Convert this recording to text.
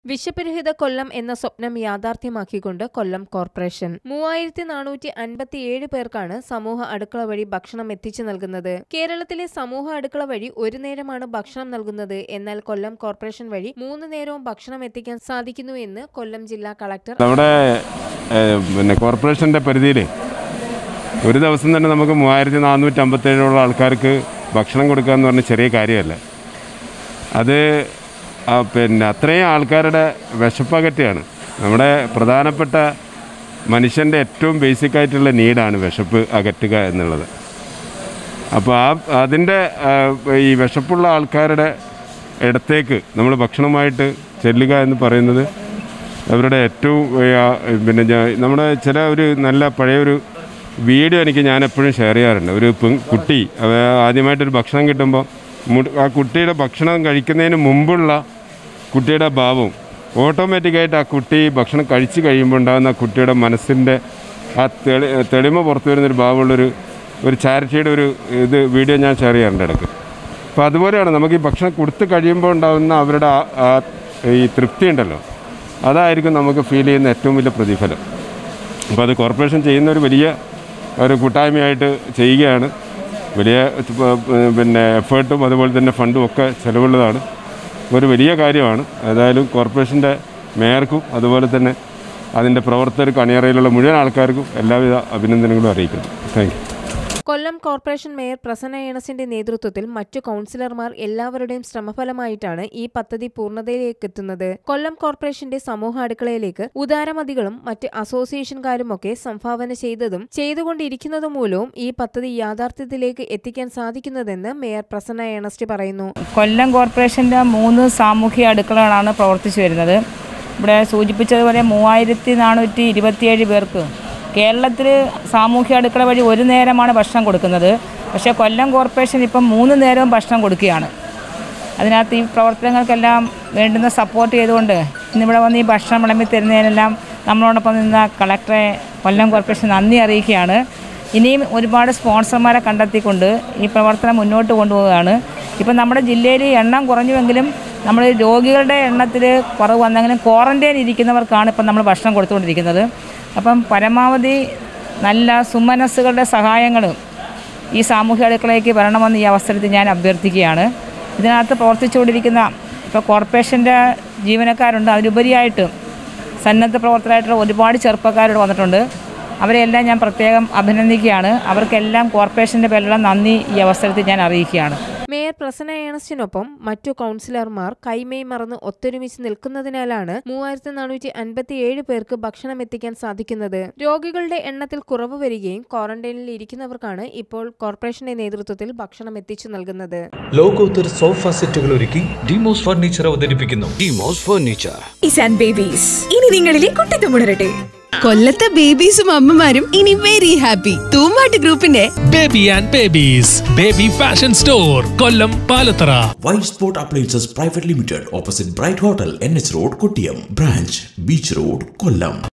വിശപ്പുരഹിത കൊല്ലം എന്ന സ്വപ്നം യാഥാർത്ഥ്യമാക്കിക്കൊണ്ട് കൊല്ലം കോർപ്പറേഷൻ മൂവായിരത്തി നാനൂറ്റി അൻപത്തിയേഴ് പേർക്കാണ് സമൂഹ അടുക്കള വഴി ഭക്ഷണം എത്തിച്ചു നൽകുന്നത് കേരളത്തിലെ സമൂഹ അടുക്കള വഴി ഒരു നേരമാണ് ഭക്ഷണം നൽകുന്നത് എന്നാൽ കൊല്ലം കോർപ്പറേഷൻ വഴി മൂന്ന് നേരവും ഭക്ഷണം എത്തിക്കാൻ സാധിക്കുന്നു എന്ന് കൊല്ലം ജില്ലാ കളക്ടർ നമ്മുടെ ഏഹ്, പിന്നെ കോർപ്പറേഷൻ്റെ പരിധിയിൽ ഒരു ദിവസം തന്നെ നമുക്ക് മൂവായിരത്തി നാനൂറ്റി അമ്പത്തേഴോളം ആൾക്കാർക്ക് ഭക്ഷണം കൊടുക്കുക എന്ന് പറഞ്ഞ ചെറിയ കാര്യമല്ല അത് ആ, പിന്നെ അത്രയും ആൾക്കാരുടെ വിശപ്പകറ്റിയാണ് നമ്മുടെ പ്രധാനപ്പെട്ട മനുഷ്യൻ്റെ ഏറ്റവും ബേസിക് ആയിട്ടുള്ള നീഡാണ് വിശപ്പ് അകറ്റുക എന്നുള്ളത് അപ്പോൾ ആ അതിൻ്റെ ആ, ഈ വിശപ്പുള്ള ആൾക്കാരുടെ ഇടത്തേക്ക് നമ്മൾ ഭക്ഷണമായിട്ട് ചെല്ലുക എന്ന് പറയുന്നത് അവരുടെ ഏറ്റവും ഏ, ആ, പിന്നെ ഞാൻ- നമ്മുടെ ചില ഒരു നല്ല പഴയൊരു വീഡിയോ എനിക്ക് ഞാൻ എപ്പോഴും ഷെയർ ചെയ്യാറുണ്ട് ഒരു പെൺ കുട്ടി അവ ആദ്യമായിട്ടൊരു ഭക്ഷണം കിട്ടുമ്പോൾ മു- ആ കുട്ടിയുടെ ഭക്ഷണം കഴിക്കുന്നതിന് മുമ്പുള്ള കുട്ടിയുടെ ഭാവം ഓട്ടോമാറ്റിക്കായിട്ട് ആ കുട്ടി ഭക്ഷണം കഴിച്ച് കഴിയുമ്പോൾ ഉണ്ടാകുന്ന ആ കുട്ടിയുടെ മനസ്സിൻ്റെ ആ തെളി തെളിമ പുറത്തു വരുന്നൊരു ഭാവമുള്ളൊരു ഒരു ചാരിറ്റിയുടെ ഒരു ഇത് വീഡിയോ ഞാൻ ഷെയർ ചെയ്യാറുണ്ട് ഇടയ്ക്ക് അപ്പോൾ അതുപോലെയാണ് നമുക്ക് ഈ ഭക്ഷണം കൊടുത്ത് കഴിയുമ്പോൾ ഉണ്ടാകുന്ന അവരുടെ ആ- ആ ഈ തൃപ്തി ഉണ്ടല്ലോ അതായിരിക്കും നമുക്ക് ഫീൽ ചെയ്യുന്ന ഏറ്റവും വലിയ പ്രതിഫലം അപ്പോൾ അത് കോർപ്പറേഷൻ ചെയ്യുന്ന ഒരു വലിയ ഒരു കൂട്ടായ്മയായിട്ട് ചെയ്യുകയാണ് വലിയ പ- പിന്നെ എഫേർട്ടും അതുപോലെ തന്നെ ഫണ്ടും ഒക്കെ ചിലവുള്ളതാണ് ഒരു വലിയ കാര്യമാണ് ഏതായാലും കോർപ്പറേഷൻ്റെ മേയർക്കും അതുപോലെ തന്നെ അതിൻ്റെ പ്രവർത്തകർക്കും അണിയറയിലുള്ള മുഴുവൻ ആൾക്കാർക്കും എല്ലാവിധ അഭിനന്ദനങ്ങളും അറിയിക്കുന്നു thank you Kollam corporation mayor Prasanna ഏണസിന്റെ നേതൃത്വത്തിൽ മറ്റു കൗൺസിലർമാർ എല്ലാവരുടെയും ശ്രമഫലമായിട്ടാണ് ഈ പദ്ധതി പൂർണ്ണതയിലേക്ക് എത്തുന്നത് കൊല്ലം കോർപ്പറേഷന്റെ സമൂഹ അടുക്കളയിലേക്ക് ഉദാരമതികളും മറ്റ് അസോസിയേഷൻകാരുമൊക്കെ സംഭാവന ചെയ്തതും ചെയ്തുകൊണ്ടിരിക്കുന്നതും മൂലവും ഈ പദ്ധതി യാഥാർത്ഥ്യത്തിലേക്ക് എത്തിക്കാൻ സാധിക്കുന്നതെന്ന് മേയർ പ്രസന്ന ഏണസ്റ്റ് പറയുന്നു കൊല്ലം കോർപ്പറേഷൻ്റെ മൂന്ന് സാമൂഹ്യ അടുക്കളകളാണ് പ്രവർത്തിച്ചു വരുന്നത് ഇവിടെ സൂചിപ്പിച്ചതുപോലെ മൂവായിരത്തി നാനൂറ്റി ഇരുപത്തിയേഴ് പേർക്ക് കേരളത്തിൽ സാമൂഹ്യ അടുക്കള വഴി ഒരു നേരമാണ് ഭക്ഷണം കൊടുക്കുന്നത് പക്ഷേ കൊല്ലം കോർപ്പറേഷൻ ഇപ്പം മൂന്ന് നേരവും ഭക്ഷണം കൊടുക്കുകയാണ് അതിനകത്ത് ഈ പ്രവർത്തനങ്ങൾക്കെല്ലാം വേണ്ടുന്ന സപ്പോർട്ട് ചെയ്തുകൊണ്ട് ഇന്നിവിടെ വന്ന് ഈ ഭക്ഷണം വിളമ്പി തരുന്നതിനെല്ലാം നമ്മളോടൊപ്പം നിന്ന കളക്ടറെ കൊല്ലം കോർപ്പറേഷൻ നന്ദി അറിയിക്കുകയാണ് ഇനിയും ഒരുപാട് സ്പോൺസർമാരെ കണ്ടെത്തിക്കൊണ്ട് ഈ പ്രവർത്തനം മുന്നോട്ട് കൊണ്ടുപോവുകയാണ് ഇപ്പം നമ്മുടെ ജില്ലയിൽ എണ്ണം കുറഞ്ഞുവെങ്കിലും നമ്മൾ രോഗികളുടെ എണ്ണത്തിൽ കുറവ് വന്നെങ്കിലും ക്വാറൻറ്റൈൻ ഇരിക്കുന്നവർക്കാണ് ഇപ്പം നമ്മൾ ഭക്ഷണം കൊടുത്തുകൊണ്ടിരിക്കുന്നത് അപ്പം പരമാവധി നല്ല സുമനസ്സുകളുടെ സഹായങ്ങളും ഈ സാമൂഹ്യ അടുക്കളയ്ക്ക് വരണമെന്ന് ഈ അവസരത്തിൽ ഞാൻ അഭ്യർത്ഥിക്കുകയാണ് ഇതിനകത്ത് പ്രവർത്തിച്ചുകൊണ്ടിരിക്കുന്ന ഇപ്പോൾ കോർപ്പറേഷൻ്റെ ജീവനക്കാരുണ്ട് അതിലുപരിയായിട്ട് സന്നദ്ധ പ്രവർത്തകരായിട്ടുള്ള ഒരുപാട് ചെറുപ്പക്കാരോട് വന്നിട്ടുണ്ട് അവരെല്ലാം ഞാൻ പ്രത്യേകം അഭിനന്ദിക്കുകയാണ് അവർക്കെല്ലാം കോർപ്പറേഷൻ്റെ പേരിലുള്ള നന്ദി ഈ അവസരത്തിൽ ഞാൻ അറിയിക്കുകയാണ് മേയർ പ്രസന്ന ഏണസ്റ്റിനൊപ്പം മറ്റു കൗൺസിലർമാർ കൈമേയ് മറന്ന് ഒത്തൊരുമിച്ച് നിൽക്കുന്നതിനാലാണ് മൂവായിരത്തി നാനൂറ്റി അൻപത്തിയേഴ് പേർക്ക് ഭക്ഷണം എത്തിക്കാൻ സാധിക്കുന്നത് രോഗികളുടെ എണ്ണത്തിൽ കുറവ് വരികയും ക്വാറന്റൈനിൽ ഇരിക്കുന്നവർക്കാണ് ഇപ്പോൾ കോർപ്പറേഷന്റെ നേതൃത്വത്തിൽ ഭക്ഷണം എത്തിച്ചു നൽകുന്നത് ലോകോത്തര സോഫ സെറ്റുകൾ ഒരുക്കി ഡിമോസ് ഫർണിച്ചർ അവതരിപ്പിക്കുന്നു ഡിമോസ് ഫർണിച്ചർ ഇസാൻ ബേബീസ് ഇനി നിങ്ങളിലെ കുട്ടിത്തുമുണരട്ടെ കൊല്ലത്തെ ബേബീസും അമ്മമാരും ഇനി വെരി ഹാപ്പി തൂമ്പാട്ട് ഗ്രൂപ്പിന്റെ baby and babies baby fashion store Kollam Palathara white spot appliances private limited opposite bright hotel N H road Kottiyam branch beach road Kollam